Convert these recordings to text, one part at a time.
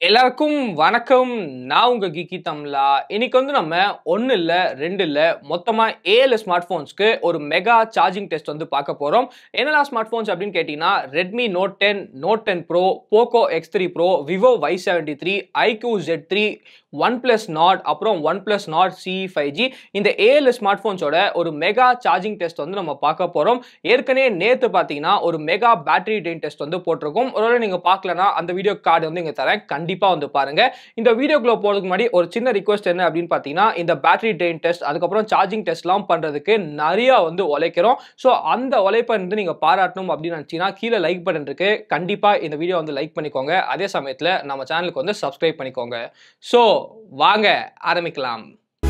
எல்லாருக்கும் வணக்கம் நான் உங்க கிக்கி தமிழா இன்னைக்கு வந்து நம்ம ஒன்னு இல்ல ரெண்டு இல்ல மொத்தமா ஏழு ஸ்மார்ட் போன்ஸ்க்கு ஒரு மெகா சார்ஜிங் டெஸ்ட் வந்து பார்க்க போறோம் என்னெல்லாம் ஸ்மார்ட் போன்ஸ் அப்படின்னு கேட்டீங்கன்னா Redmi Note ten Note ten Pro Poco X three Pro Vivo Y seventy three iQOO Z three OnePlus Nord அப்புறம் OnePlus Nord C five G இந்த ஏழு smart போன்ஸோட ஒரு மெகா சார்ஜிங் டெஸ்ட் வந்து நம்ம பார்க்க போறோம் ஏற்கனவே நேத்து பார்த்தீங்கன்னா ஒரு மெகா பேட்டரி ட்ரெயின் டெஸ்ட் வந்து போட்டிருக்கோம் ஒருவேளை நீங்க பார்க்கலனா அந்த வீடியோ கார்டு வந்து இங்க தரேன் கண்டிப்பா வந்து பாருங்க இந்த வீடியோக்குள்ள போறதுக்கு முன்னாடி ஒரு சின்ன ரிக்வஸ்ட் என்ன அப்படின்னு பார்த்தீங்கன்னா இந்த பேட்டரி ட்ரெயின் டெஸ்ட் அதுக்கப்புறம் சார்ஜிங் டெஸ்ட்லாம் பண்றதுக்கு நிறைய வந்து உழைக்கிறோம் ஸோ அந்த உழைப்பை வந்து நீங்க பாராட்டணும் அப்படின்னு நினைச்சீங்கன்னா கீழே லைக் பட்டன் இருக்கு கண்டிப்பா இந்த வீடியோ வந்து லைக் பண்ணிக்கோங்க அதே சமயத்தில் நம்ம சேனலுக்கு வந்து சப்ஸ்கிரைப் பண்ணிக்கோங்க ஸோ வாங்க ஆரம்பிக்கலாம்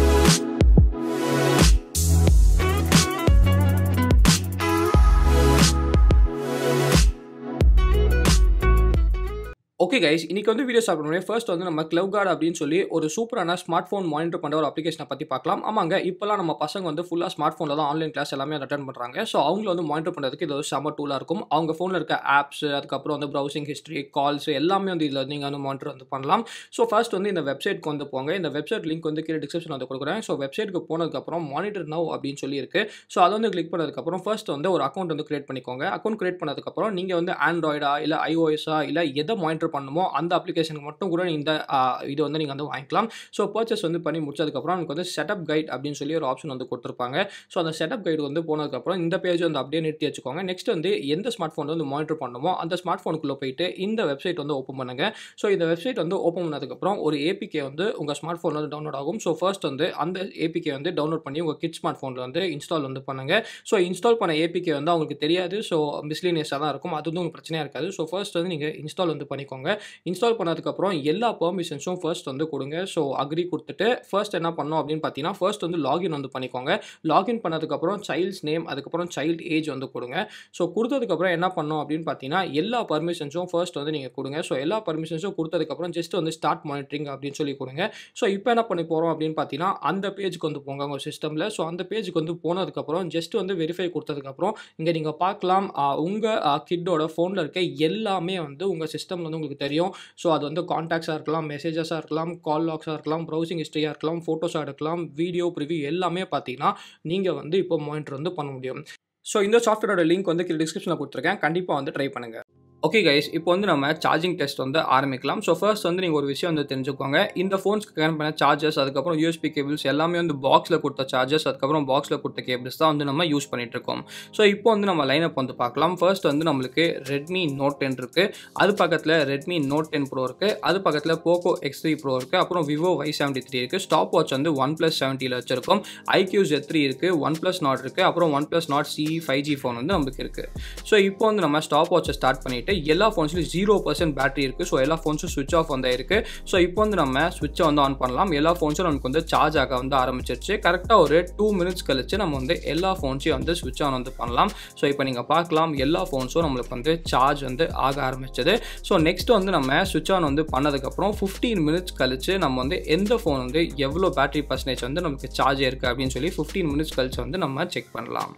ஓகே கைஸ் இன்னைக்கு வந்து வீடியோ ஸ்டார்ட் பண்ணுவோம் ஃபர்ஸ்ட் வந்து நம்ம கிளவ் கார்டு அப்படின்னு சொல்லி ஒரு சூப்பரான ஸ்மார்ட் ஃபோன் மானிட்டர் பண்ணுற ஒரு அப்ளிகேஷனை பற்றி பார்க்கலாம் ஆமாங்க இப்போலாம் நம்ம பசங்க வந்து ஃபுல்லாக ஸ்மார்ட் ஃபோனில் தான் ஆன்லைன் கிளாஸ் எல்லாமே அட்டன் பண்ணுறாங்க ஸோ அவங்கள வந்து மானிட்டர் பண்ணுறதுக்கு இது ஒரு செம்ம டூலாக இருக்கும் அவங்க ஃபோனில் இருக்க ஆப்ஸ் அதுக்கப்புறம் வந்து ப்ரௌசிங் ஹிஸ்ட்ரி கால்ஸ் எல்லாமே வந்து இதில் நீங்கள் வந்து மானிட்டர் வந்து பண்ணலாம் ஸோ ஃபர்ஸ்ட் வந்து இந்த வெப்சைட்க்கு வந்து போங்க இந்த வெப்சைட் லிங்க் வந்து கீழே டிஸ்கிரிப்ஷன் வந்து கொடுக்குறேன் ஸோ வெப்சைட்டுக்கு போனதுக்கப்புறம் மானிட்டர் நவ் அப்படின்னு சொல்லி இருக்கு ஸோ அதை வந்து கிளிக் பண்ணதுக்கப்புறம் ஃபர்ஸ்ட் வந்து ஒரு அக்கௌண்ட் வந்து கிரியேட் பண்ணிக்கோங்க அக்கௌண்ட் கிரியேட் பண்ணதுக்கப்புறம் நீங்கள் வந்து ஆண்ட்ராய்டா இல்லை ஐஓஎஸா இல்லை எதை மானிட்டர் பண்ணுமோ அந்த அப்ளிகேஷனுக்கு மட்டும் கூட இந்த இது வந்து நீங்கள் வந்து வாங்கிக்கலாம் ஸோ பர்ச்சேஸ் வந்து பண்ணி முடிச்சதுக்கப்புறம் எனக்கு வந்து செட்டப் கைட் அப்படின்னு சொல்லி ஒரு ஆப்ஷன் வந்து கொடுத்துருப்பாங்க ஸோ அந்த செட்டப் கைடு வந்து போனதுக்கப்புறம் இந்த பேஜ் வந்து அப்படியே நிறுத்தி வச்சுக்கோங்க நெக்ஸ்ட் வந்து எந்த ஸ்மார்ட் ஃபோன் வந்து மானிட்டர் பண்ணுமோ அந்த ஸ்மார்ட் ஃபோனுக்குள்ளே போயிட்டு இந்த வெப்சைட் வந்து ஓப்பன் பண்ணுங்க ஸோ இந்த வெப்சைட் வந்து ஓப்பன் பண்ணதுக்கப்புறம் ஒரு ஏபிகே வந்து உங்கள் ஸ்மார்ட் ஃபோனில் வந்து டவுன்லோட் ஆகும் ஸோ ஃபர்ஸ்ட் வந்து அந்த ஏபிகே வந்து டவுன்லோட் பண்ணி உங்கள் கிட் ஸ்மார்ட் ஃபோனில் வந்து இன்ஸ்டால் வந்து பண்ணுங்க ஸோ இன்ஸ்டால் பண்ண ஏபிகே வந்து அவங்களுக்கு தெரியாது ஸோ மிஸ்லீனியஸாக தான் இருக்கும் அது வந்து உங்களுக்கு பிரச்சனையாக இருக்காது ஸோ ஃபர்ஸ்ட் வந்து நீங்கள் இன்ஸ்டால் வந்து பண்ணிக்கோங்க இன்ஸ்டால் பண்ணதுக்கப்புறம் எல்லா பெர்மிஷன்ஸும் ஃபர்ஸ்ட் வந்து கொடுங்க ஸோ அக்ரி கொடுத்துட்டு ஃபர்ஸ்ட் என்ன பண்ணோம் அப்படின்னு பார்த்தீங்கன்னா ஃபர்ஸ்ட் வந்து லாகின் வந்து பண்ணிக்கோங்க லாகின் பண்ணதுக்கப்புறம் சைல்ட்ஸ் நேம் அதுக்கப்புறம் சைல்டு ஏஜ் வந்து கொடுங்க ஸோ கொடுத்ததுக்கப்புறம் என்ன பண்ணோம் அப்படின்னு பார்த்தீங்கன்னா எல்லா பர்மிஷன்ஸும் ஃபர்ஸ்ட் வந்து நீங்கள் கொடுங்க ஸோ எல்லா பர்மிஷன்ஸும் கொடுத்ததுக்கப்புறம் ஜஸ்ட் வந்து ஸ்டார்ட் மானிட்டரிங் அப்படின்னு சொல்லி கொடுங்க ஸோ இப்போ என்ன பண்ணி போகிறோம் அப்படின்னு பார்த்தீங்கன்னா அந்த பேஜுக்கு வந்து போங்க உங்கள் சிஸ்டமில் ஸோ அந்த பேஜுக்கு வந்து போனதுக்கப்புறம் ஜஸ்ட் வந்து வெரிஃபை கொடுத்ததுக்கப்புறம் இங்கே நீங்கள் பார்க்கலாம் உங்கள் கிட்டோட ஃபோனில் இருக்க எல்லாமே வந்து உங்கள் சிஸ்டமில் வந்து உங்களுக்கு தெரியும் ஸோ அது வந்து காண்டாக்ட்ஸாக இருக்கலாம் மெசேஜஸாக இருக்கலாம் கால் லாக்ஸாக இருக்கலாம் ப்ரௌசிங் ஹிஸ்ட்ரியாக இருக்கலாம் ஃபோட்டோஸாக எடுக்கலாம் வீடியோ ப்ரிவியூ எல்லாமே பார்த்தீங்கன்னா நீங்கள் வந்து இப்போ மானிட்டர் வந்து பண்ண முடியும் ஸோ இந்த சாஃப்ட்வேரோட லிங்க் வந்து கீழே டிஸ்கிரிப்ஷனில் கொடுத்துருக்கேன் கண்டிப்பாக வந்து ட்ரை பண்ணுங்கள் ஓகே கைஸ் இப்போ வந்து நம்ம சார்ஜிங் டெஸ்ட் வந்து ஆரம்பிக்கலாம் ஸோ ஃபர்ஸ்ட் வந்து நீங்கள் ஒரு விஷயம் வந்து தெரிஞ்சுக்கோங்க இந்த ஃபோன்ஸ்க்கு கனெக்ட் பண்ண சார்ஜஸ் அதுக்கப்புறம் யூஎஸ்பி கேபிள்ஸ் எல்லாமே வந்து பாக்ஸில் கொடுத்த சார்ஜஸ் அதுக்கப்புறம் பாக்ஸில் கொடுத்த கேபிள்ஸ் தான் வந்து நம்ம யூஸ் பண்ணிட்டு இருக்கோம் ஸோ இப்போ வந்து நம்ம லைனப் வந்து பார்க்கலாம் ஃபர்ஸ்ட் வந்து நம்மளுக்கு ரெட்மி நோட் டென் இருக்குது அது பக்கத்தில் ரெட்மி நோட் டென் ப்ரோ இருக்குது அது பக்கத்தில் போக்கோ எக்ஸ் த்ரீ ப்ரோ இருக்குது அப்புறம் விவோ வை செவன்ட்டி த்ரீ இருக்குது ஸ்டாப் வாட்ச் வந்து ஒன் ப்ளஸ் செவன்ட்டியில் வச்சிருக்கோம் ஐக்யூ ஜெட் த்ரீ இருக்குது ஒன் ப்ளஸ் நாட் இருக்குது அப்புறம் OnePlus Nord C five G phone வந்து நம்மளுக்கு இருக்குது ஸோ இப்போ வந்து நம்ம ஸ்டாப் வாட்சை ஸ்டார்ட் பண்ணிவிட்டு எல்லா ஃபோன்ஸ்லையும் ஜீரோ பர்சன்ட் பேட்டரி இருக்குது ஸோ எல்லா ஃபோன்ஸும் ஸ்விட்ச் ஆஃப் வந்து இருக்குது ஸோ இப்போ வந்து நம்ம ஸ்விட்சை வந்து ஆன் பண்ணலாம் எல்லா ஃபோன்ஸும் நமக்கு வந்து சார்ஜ் ஆக வந்து ஆரம்பிச்சிருச்சு கரெக்டாக ஒரு டூ மினிட்ஸ் கழிச்சு நம்ம வந்து எல்லா ஃபோன்ஸையும் வந்து ஸ்விட்ச் ஆன் வந்து பண்ணலாம் ஸோ இப்போ நீங்கள் பார்க்கலாம் எல்லா ஃபோன்ஸும் நம்மளுக்கு வந்து சார்ஜ் வந்து ஆக ஆரம்பிச்சது ஸோ நெக்ஸ்ட் வந்து நம்ம ஸ்விட்ச் ஆன் வந்து பண்ணதுக்கப்புறம் ஃபிஃப்டீன் மினிட்ஸ் கழிச்சு நம்ம வந்து எந்த ஃபோன் வந்து எவ்வளோ பேட்டரி பர்சன்டேஜ் வந்து நமக்கு சார்ஜ் இருக்குது அப்படின்னு சொல்லி ஃபிஃப்டீன் மினிட்ஸ் கழிச்சு வந்து நம்ம செக் பண்ணலாம்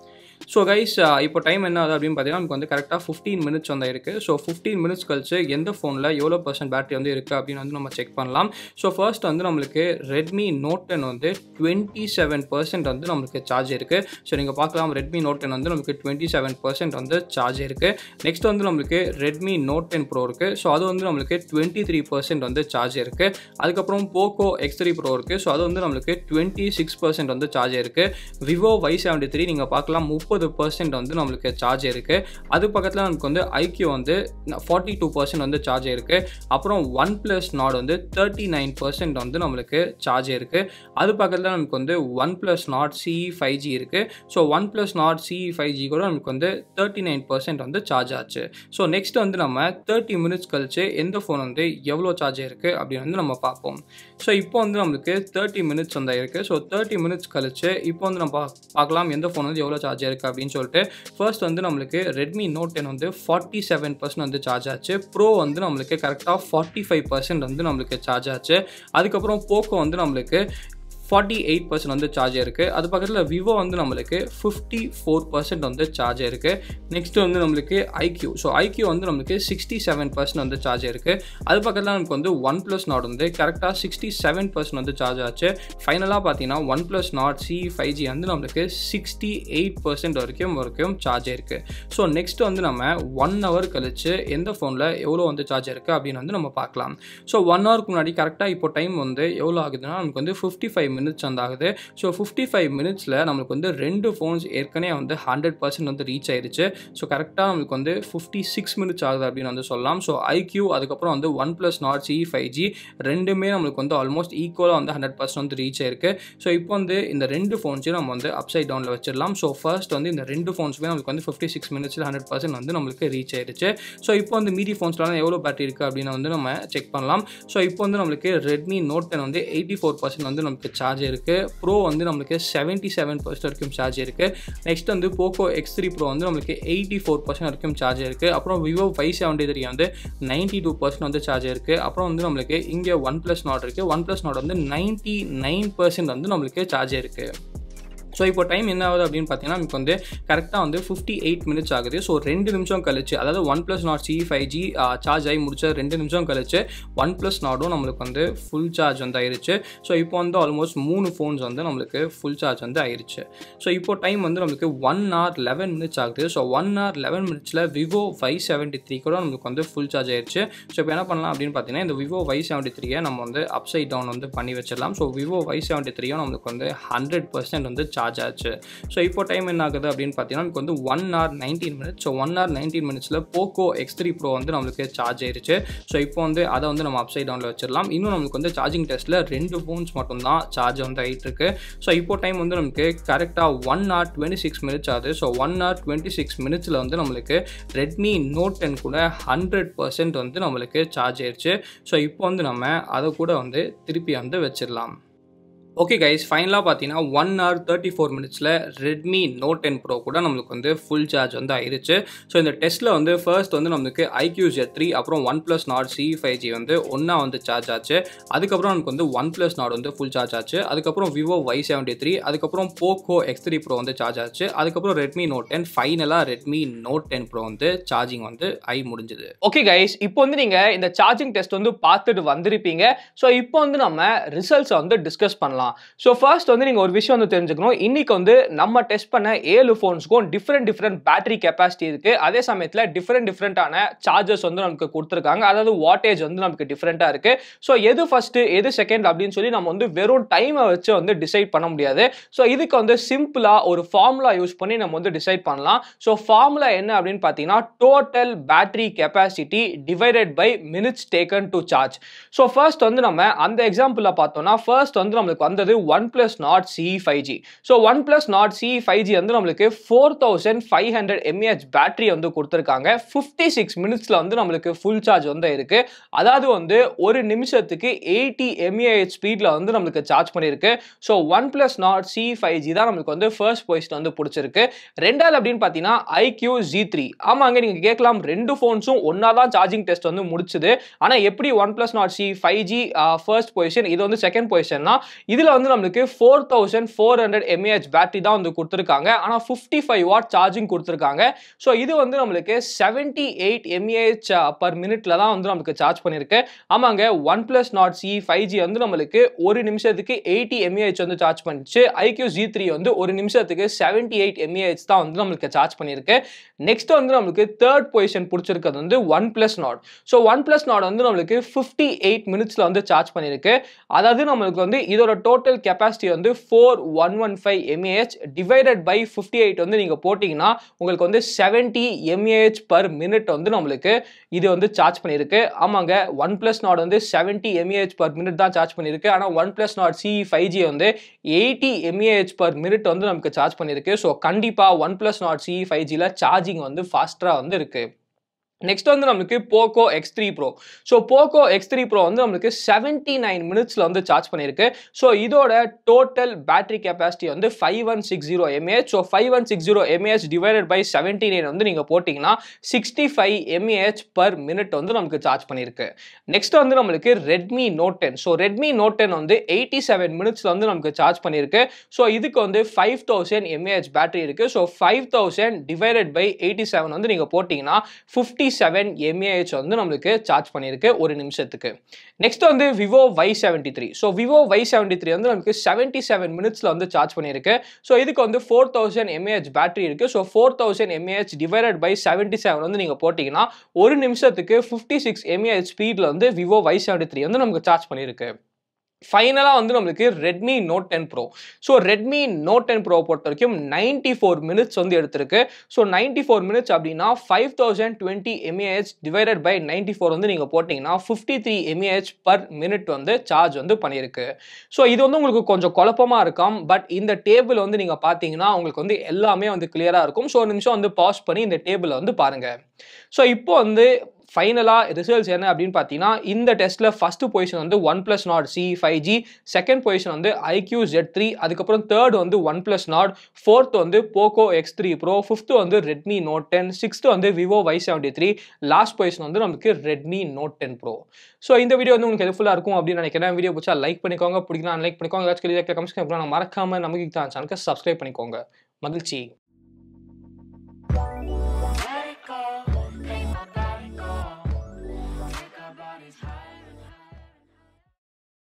ஸோ கைஸ் இப்போ டைம் என்ன ஆகுது அப்படின்னு பார்த்தீங்கன்னா நமக்கு வந்து கரெக்டாக ஃபிஃப்டீன் மினிட்ஸ் வந்து இருக்குது ஸோ ஃபிஃப்டீன் மினிட்ஸ் கழிச்சு எந்த ஃபோனில் எவ்வளோ பர்சன்ட் பேட்டரி வந்து இருக்குது அப்படின்னு வந்து நம்ம செக் பண்ணலாம் ஸோ ஃபர்ஸ்ட் வந்து நம்மளுக்கு ரெட்மி நோட் டென் வந்து டுவெண்ட்டி செவன் பர்சன்ட் வந்து நம்மளுக்கு சார்ஜ் இருக்குது ஸோ நீங்கள் பார்க்கலாம் ரெட்மி நோட் டென் வந்து நமக்கு டுவெண்ட்டி செவன் பர்சன்ட் வந்து சார்ஜ் இருக்குது நெக்ஸ்ட் வந்து நம்மளுக்கு ரெட்மி நோட் டென் ப்ரோ இருக்குது ஸோ அது வந்து நம்மளுக்கு டுவெண்ட்டி த்ரீ பர்சன்ட் வந்து சார்ஜ் இருக்குது அதுக்கப்புறம் போக்கோ எக்ஸ் த்ரீ ப்ரோ இருக்குது ஸோ அது வந்து நம்மளுக்கு டுவெண்ட்டி சிக்ஸ் பர்சன்ட் வந்து சார்ஜ் இருக்குது விவோ வை செவன்ட்டி த்ரீ நீங்கள் பார்க்கலாம் முப்பது பர்சன்ட் வந்து நம்மளுக்கு சார்ஜ் இருக்குது அது பக்கத்தில் நமக்கு வந்து ஐக்கியூ வந்து ஃபார்ட்டி டூ பர்சன்ட் வந்து சார்ஜ் இருக்குது அப்புறம் ஒன் ப்ளஸ் நாட் வந்து தேர்ட்டி நைன் பர்சன்ட் வந்து நம்மளுக்கு சார்ஜ் இருக்குது அது பக்கத்தில் நமக்கு வந்து OnePlus Nord CE five G இருக்குது so OnePlus Nord CE five G கூட நமக்கு வந்து தேர்ட்டி நைன் பர்சன்ட் வந்து சார்ஜ் ஆச்சு ஸோ நெக்ஸ்ட் வந்து நம்ம தேர்ட்டி மினிட்ஸ் கழிச்சு எந்த ஃபோன் வந்து எவ்வளோ சார்ஜ் இருக்குது அப்படின்னு வந்து நம்ம பார்ப்போம் ஸோ இப்போ வந்து நம்மளுக்கு தேர்ட்டி மினிட்ஸ் வந்து இருக்குது ஸோ தேர்ட்டி மினிட்ஸ் கழிச்சு இப்போ வந்து நம்ம பார்க்கலாம் எந்த ஃபோன் வந்து எவ்வளோ சார்ஜ் இருக்குது அப்படின்னு சொல்லிட்டு ஃபர்ஸ்ட் வந்து நம்மளுக்கு ரெட்மி நோட் டென் வந்து ஃபார்ட்டி செவன் பர்சன்ட் வந்து சார்ஜ் ஆச்சு ப்ரோ வந்து நம்மளுக்கு கரெக்டாக ஃபார்ட்டி ஃபைவ் பர்சன்ட் வந்து நம்மளுக்கு சார்ஜ் ஆச்சு அதுக்கப்புறம் போக்கோ வந்து நம்மளுக்கு ஃபார்ட்டி எயிட் பர்சன்ட் வந்து சார்ஜ் இருக்குது அது பக்கத்தில் விவோ வந்து நம்மளுக்கு ஃபிஃப்டி ஃபோர் பர்சன்ட் வந்து சார்ஜ் இருக்குது நெக்ஸ்ட் வந்து நம்மளுக்கு ஐக்யூ ஸோ ஐக்யூ வந்து நம்மளுக்கு சிக்ஸ்டி செவன் பர்சன்ட் வந்து சார்ஜ் இருக்குது அது பக்கத்தில் நமக்கு வந்து ஒன் ப்ளஸ் நாட் வந்து கரெக்டாக சிக்ஸ்டி செவன் பர்சன்ட் வந்து சார்ஜ் ஆச்சு ஃபைனலாக பார்த்தீங்கன்னா OnePlus Nord C five G வந்து நம்மளுக்கு சிக்ஸ்டி எயிட் பர்சன்ட் வரைக்கும் வரைக்கும் சார்ஜ் இருக்குது ஸோ நெக்ஸ்ட் வந்து நம்ம ஒன் ஹவர் கழிச்சு எந்த ஃபோனில் எவ்வளோ வந்து சார்ஜ் இருக்குது அப்படின்னு வந்து நம்ம பார்க்கலாம் ஸோ ஒன் ஹவருக்கு முன்னாடி கரெக்டாக இப்போ டைம் வந்து எவ்வளோ ஆகுதுன்னா நமக்கு வந்து ஃபிஃப்டி ஃபைவ் மினிட்ஸ் வந்து ஆகுது ஸோ ஃபிஃப்டி ஃபைவ் மினிட்ஸில் நம்மளுக்கு வந்து ரெண்டு ஃபோன்ஸ் ஏற்கனவே வந்து ஹண்ட்ரட் பர்சன்ட் வந்து ரீச் ஆயிருச்சு ஸோ கரெக்டாக நம்மளுக்கு வந்து ஃபிஃப்டி சிக்ஸ் மினிட்ஸ் ஆகுது அப்படின்னு வந்து சொல்லலாம் ஸோ ஐக்யூ அதுக்கப்புறம் வந்து OnePlus Nord C five G ரெண்டுமே நம்மளுக்கு வந்து ஆல்மோஸ்ட் ஈக்குவலாக வந்து ஹண்ட்ரட் பர்சன்ட் வந்து ரீச் ஆயிருக்கு ஸோ இப்போ வந்து இந்த ரெண்டு ஃபோன்ஸையும் நம்ம வந்து அப்சைட் டவுனில் வச்சிடலாம் ஸோ ஃபர்ஸ்ட் வந்து இந்த ரெண்டு ஃபோன்ஸுமே நம்மளுக்கு வந்து ஃபிஃப்டி சிக்ஸ் மினிட்ஸில் ஹண்ட்ரட் பர்சன்ட் வந்து நம்மளுக்கு ரீச் ஆயிருச்சு ஸோ இப்போ வந்து மீதி ஃபோன்ஸ்லாம் எவ்வளோ பேட்டரி இருக்குது அப்படின்னு வந்து நம்ம செக் பண்ணலாம் ஸோ இப்போ வந்து நம்மளுக்கு ரெட்மி நோட் டென் வந்து எயிட்டி ஃபோர் பர்சன்ட் வந்து நமக்கு சார்ஜ் இருக்குது ப்ரோ வந்து நம்மளுக்கு செவன்ட்டி செவன் பர்சன்ட் வரைக்கும் சார்ஜ் இருக்குது நெக்ஸ்ட் வந்து போக்கோ எக்ஸ் த்ரீ ப்ரோ வந்து நம்மளுக்கு எயிட்டி ஃபோர் பர்சன்ட் வரைக்கும் சார்ஜ் இருக்குது அப்புறம் விவோ ஃபைவ் செவன்ட்டி த்ரீ வந்து நைன்ட்டி டூ பர்சன்ட் வந்து சார்ஜ் இருக்குது அப்புறம் வந்து நம்மளுக்கு இங்கே ஒன் ப்ளஸ் நாட் இருக்குது ஒன் ப்ளஸ் நாட் வந்து நைன்ட்டி நைன் பர்சன்ட் வந்து நம்மளுக்கு சார்ஜ் இருக்குது ஸோ இப்போ டைம் என்ன ஆகுது அப்படின்னு பார்த்தீங்கன்னா நமக்கு வந்து கரெக்டாக வந்து ஃபிஃப்டி எயிட் மினிட்ஸ் ஆகுது ஸோ ரெண்டு நிமிஷம் கழிச்சு அதாவது OnePlus Nord C five G charge ஆகி முடிச்ச ரெண்டு நிமிஷம் கழிச்சு ஒன் ப்ளஸ் நாடும் நம்மளுக்கு வந்து ஃபுல் சார்ஜ் வந்து ஆயிருச்சு ஸோ இப்போ வந்து ஆல்மோஸ்ட் மூணு ஃபோன்ஸ் வந்து நம்மளுக்கு ஃபுல் சார்ஜ் வந்து ஆயிருச்சு ஸோ இப்போ டைம் வந்து நம்மளுக்கு ஒன் ஹவர் லெவன் மினிட்ஸ் ஆகுது ஸோ ஒன் ஹவர் லெவன் மினிட்ஸில் விவோ ஃபைவ் செவன்ட்டி த்ரீ கூட நம்மளுக்கு வந்து ஃபுல் சார்ஜ் ஆயிருச்சு ஸோ இப்போ என்ன பண்ணலாம் அப்படின்னு பார்த்தீங்கன்னா இந்த விவோ ஃபைவ் செவன்ட்டி த்ரீயை நம்ம வந்து அப்சைட் டவுன் வந்து பண்ணி வச்சிடலாம் ஸோ விவோ ஃபைவ் செவன்ட்டி த்ரீயும் நம்மளுக்கு வந்து ஹண்ட்ரட் பர்சன்ட் வந்து சார்ஜ் ஆச்சு ஸோ இப்போ டைம் என்ன ஆகுது அப்படின்னு பார்த்தீங்கன்னா நமக்கு வந்து one hour nineteen minutes so one hour nineteen மினிட்ஸில் போக்கோ எக்ஸ் த்ரீ ப்ரோ வந்து நம்மளுக்கு சார்ஜ் ஆயிருச்சு ஸோ இப்போ வந்து அதை வந்து நம்ம அப்சைட் டவுனில் வச்சிடலாம் இன்னும் நம்மளுக்கு வந்து சார்ஜிங் டெஸ்ட்டில் ரெண்டு ஃபோன்ஸ் மட்டும் தான் சார்ஜ் வந்து ஆகிட்டு இருக்கு ஸோ இப்போ டைம் வந்து நமக்கு கரெக்டாக one hour twenty six minutes ஆகுது so one hour twenty six மினிட்ஸில் வந்து நம்மளுக்கு ரெட்மி நோட் டென் கூட ஹண்ட்ரட் பர்சன்ட் வந்து நம்மளுக்கு சார்ஜ் ஆயிருச்சு ஸோ இப்போ வந்து நம்ம அதை கூட வந்து திருப்பி வந்து வச்சிடலாம் ஓகே கைஸ் ஃபைனலாக பார்த்தீங்கன்னா ஒன் ஹவர் தேர்ட்டி ஃபோர் மினிட்ஸில் ரெட்மி நோட் டென் ப்ரோ கூட நம்மளுக்கு வந்து ஃபுல் சார்ஜ் வந்து ஆயிருச்சு ஸோ இந்த டெஸ்ட்டில் வந்து ஃபர்ஸ்ட் வந்து நம்மளுக்கு ஐக்யூ ஜெட் த்ரீ அப்புறம் OnePlus Nord C five G வந்து ஒன்றா வந்து சார்ஜ் ஆச்சு அதுக்கப்புறம் நமக்கு வந்து ஒன் ப்ளஸ் நாட் வந்து ஃபுல் சார்ஜ் ஆச்சு அதுக்கப்புறம் விவோ ஒய் செவன்ட்டி த்ரீ அதுக்கப்புறம் போக்கோ எக்ஸ் த்ரீ ப்ரோ வந்து சார்ஜ் ஆச்சு அதுக்கப்புறம் ரெட்மி நோட் டென் ஃபைனலாக ரெட்மி நோட் டென் ப்ரோ வந்து சார்ஜிங் வந்து ஆகி முடிஞ்சுது ஓகே கைஸ் இப்போ வந்து நீங்க இந்த சார்ஜிங் டெஸ்ட் வந்து பார்த்துட்டு வந்திருப்பீங்க ஸோ இப்போ வந்து நம்ம ரிசல்ட்ஸ் வந்து டிஸ்கஸ் பண்ணலாம் ஸோ ஃபர்ஸ்ட் வந்து நீங்க ஒரு விஷயம் வந்து தெரிஞ்சுக்கணும் இன்னைக்கு வந்து நம்ம டெஸ்ட் பண்ண ஏழு ஃபோன்ஸ்க்கும் டிஃப்ரெண்ட் டிஃப்ரெண்ட் பேட்டரி கெப்பாசிட்டி இருக்கு அதே சமயத்தில் டிஃப்ரெண்ட் டிஃப்ரெண்டான சார்ஜஸ் வந்து நமக்கு கொடுத்துருக்காங்க அதாவது வாட்டேஜ் வந்து நமக்கு டிஃப்ரெண்டா இருக்கு ஸோ எது ஃபர்ஸ்ட் எது செகண்ட் அப்படின்னு சொல்லி நம்ம வந்து வெறும் டைமை வச்சு வந்து டிசைட் பண்ண முடியாது ஸோ இதுக்கு வந்து சிம்பிளா ஒரு ஃபார்முலா யூஸ் பண்ணி நம்ம வந்து டிசைட் பண்ணலாம் ஸோ ஃபார்முலா என்ன அப்படின்னு பார்த்தீங்கன்னா total battery capacity divided by minutes taken to charge so first வந்து நம்ம அந்த எக்ஸாம்பிளில் பார்த்தோம்னா ஃபர்ஸ்ட் வந்து நம்மளுக்கு வந்தது OnePlus Nord C five G so OnePlus Nord C five G வந்து நம்மளுக்கு four thousand five hundred mAh battery வந்து கொடுத்துருக்காங்க ஃபிஃப்டி சிக்ஸ் மினிட்ஸில் வந்து நம்மளுக்கு ஃபுல் சார்ஜ் வந்து இருக்கு அதாவது வந்து ஒரு நிமிஷத்துக்கு எயிட்டி எம்ஏஹெச் ஸ்பீடில் வந்து நம்மளுக்கு சார்ஜ் பண்ணியிருக்கு so OnePlus Nord C five G தான் நம்மளுக்கு வந்து ஃபர்ஸ்ட் பொசிஷன் வந்து பிடிச்சிருக்கு ரெண்டாவது அப்படின்னு பார்த்தீங்கன்னா ஐக்யூ ஜி த்ரீ ஆமாங்க நீங்கள் கேட்கலாம் ரெண்டு ஃபோன்ஸும் ஒன்றா தான் சார்ஜிங் டெஸ்ட் வந்து முடிச்சுது ஆனால் எப்படி OnePlus Nord C five G first position இது வந்து செகண்ட் பொசிஷன்னா இதில் வந்து நம்மளுக்கு four thousand four hundred mAh battery தான் வந்து கொடுத்துருக்காங்க ஆனால் ஃபிஃப்டி ஃபைவ் வாட் சார்ஜிங் கொடுத்துருக்காங்க ஸோ இது வந்து நம்மளுக்கு செவன்ட்டி எயிட் எம்ஏஹெச் பர் மினிட்ல தான் வந்து நமக்கு சார்ஜ் பண்ணியிருக்கு ஆமாங்க OnePlus Nord C five G வந்து நம்மளுக்கு ஒரு நிமிஷத்துக்கு எயிட்டி எம்ஏஹெச் வந்து சார்ஜ் பண்ணிச்சு ஐக்யூ ஜி த்ரீ வந்து ஒரு நிமிஷத்துக்கு செவன்ட்டி எயிட் எம்ஏஹெச் தான் வந்து நம்மளுக்கு சார்ஜ் பண்ணியிருக்கு நெக்ஸ்ட் வந்து நம்மளுக்கு தேர்ட் பொசிஷன் பிடிச்சிருக்கிறது வந்து OnePlus Nord so OnePlus Nord வந்து நம்மளுக்கு ஃபிஃப்டி எயிட் மினிட்ஸில் வந்து சார்ஜ் பண்ணியிருக்கு அதாவது நம்மளுக்கு வந்து இதோட டோட்டல் கெப்பாசிட்டி வந்து four one one five mAh divided by fifty eight வந்து நீங்கள் போட்டிங்கன்னா உங்களுக்கு வந்து செவன்ட்டி எம்ஏஹெச் பர் மினிட் வந்து நம்மளுக்கு இது வந்து சார்ஜ் பண்ணியிருக்கு ஆமாங்க ஒன் ப்ளஸ் நாட் வந்து செவன்ட்டி எம்ஏஹெச் பர் மினிட் தான் சார்ஜ் பண்ணியிருக்கு ஆனால் OnePlus Nord C five G வந்து எயிட்டி எம்ஏஹெச் பர் மினிட் வந்து நமக்கு சார்ஜ் பண்ணியிருக்கு ஸோ கண்டிப்பாக OnePlus Nord C five ஜியில் சார்ஜிங் வந்து ஃபாஸ்ட்டாக வந்து இருக்குது நெக்ஸ்ட் வந்து நம்மளுக்கு Poco X three Pro so Poco X three Pro வந்து நம்மளுக்கு செவன்ட்டி நைன் மினிட்ஸில் வந்து சார்ஜ் பண்ணியிருக்கு ஸோ இதோட டோட்டல் பேட்டரி கெப்பாசிட்டி வந்து five one six zero mAh so five one six zero mAh divided by seventy nine வந்து நீங்கள் போட்டிங்கன்னா sixty five mAh per minute வந்து நமக்கு சார்ஜ் பண்ணியிருக்கு நெக்ஸ்ட் வந்து நம்மளுக்கு Redmi Note ten so Redmi Note ten வந்து எயிட்டி செவன் மினிட்ஸில் வந்து நமக்கு சார்ஜ் பண்ணியிருக்கு ஸோ இதுக்கு வந்து ஃபைவ் தௌசண்ட் எம்ஏஹெச் பேட்டரி இருக்குது so five thousand divided by eighty seven வந்து நீங்கள் போட்டிங்கன்னா ஃபிஃப்டி செவன் எம்ஏஹெச் வந்து நம்மளுக்கு சார்ஜ் பண்ணியிருக்கு ஒரு நிமிஷத்துக்கு நெக்ஸ்ட் வந்து Vivo Y seventy three so Vivo Y seventy three வந்து நமக்கு செவன்ட்டி செவன் மினிட்ஸில் வந்து சார்ஜ் பண்ணியிருக்கு ஸோ இதுக்கு வந்து ஃபோர் தௌசண்ட் எம்ஏஹெச் பேட்டரி இருக்குது so four thousand mAh divided by seventy seven வந்து நீங்கள் போட்டிங்கன்னா ஒரு நிமிஷத்துக்கு ஃபிஃப்டி சிக்ஸ் எம்ஏஹெச் ஸ்பீடில் வந்து விவோ வை செவன்ட்டி த்ரீ வந்து நமக்கு சார்ஜ் பண்ணியிருக்கு ஃபைனலாக வந்து நம்மளுக்கு Redmi Note ten Pro so Redmi Note ten Pro பொறுத்த வரைக்கும் நைன்டி ஃபோர் மினிட்ஸ் வந்து எடுத்திருக்கு ஸோ நைன்டி ஃபோர் மினிட்ஸ் அப்படின்னா five thousand twenty mAh divided by ninety four வந்து நீங்கள் போட்டிங்கன்னா fifty three mAh per minute வந்து சார்ஜ் வந்து பண்ணியிருக்கு ஸோ இது வந்து உங்களுக்கு கொஞ்சம் குழப்பமாக இருக்கும் பட் இந்த டேபிள் வந்து நீங்கள் பார்த்தீங்கன்னா உங்களுக்கு வந்து எல்லாமே வந்து கிளியராக இருக்கும் ஸோ ஒரு நிமிஷம் வந்து பாஸ் பண்ணி இந்த டேபிளை வந்து பாருங்கள் ஸோ இப்போ வந்து ஃபைனலாக ரிசல்ட்ஸ் என்ன அப்படின்னு பார்த்தீங்கன்னா இந்த டெஸ்ட்டில் ஃபஸ்ட்டு பொசிஷன் வந்து OnePlus Nord C five G second position வந்து ஐக்யூ ஜெட் த்ரீ அதுக்கப்புறம் தேர்ட் வந்து ஒன் ப்ளஸ் நாட் ஃபோர்த் வந்து Poco X three Pro fifth வந்து ரெட்மி நோட் டென் சிக்ஸ்த்து வந்து Vivo Y seventy three last position வந்து நமக்கு Redmi Note ten Pro so இந்த video வந்து உங்களுக்கு ஹெல்ப்ஃபுல்லாக இருக்கும் அப்படின்னு நினைக்கிறேன் வீடியோ பிடிச்சா லைக் பண்ணிக்கோங்க பிடிக்கலாம் லைக் பண்ணிக்கோங்க ஏதாச்சும் கமெண்ட்ஸ் மறக்காமல் நமக்கு தான் சேனலுக்கு சப்ஸ்கிரைப் பண்ணிக்கோங்க மகிழ்ச்சி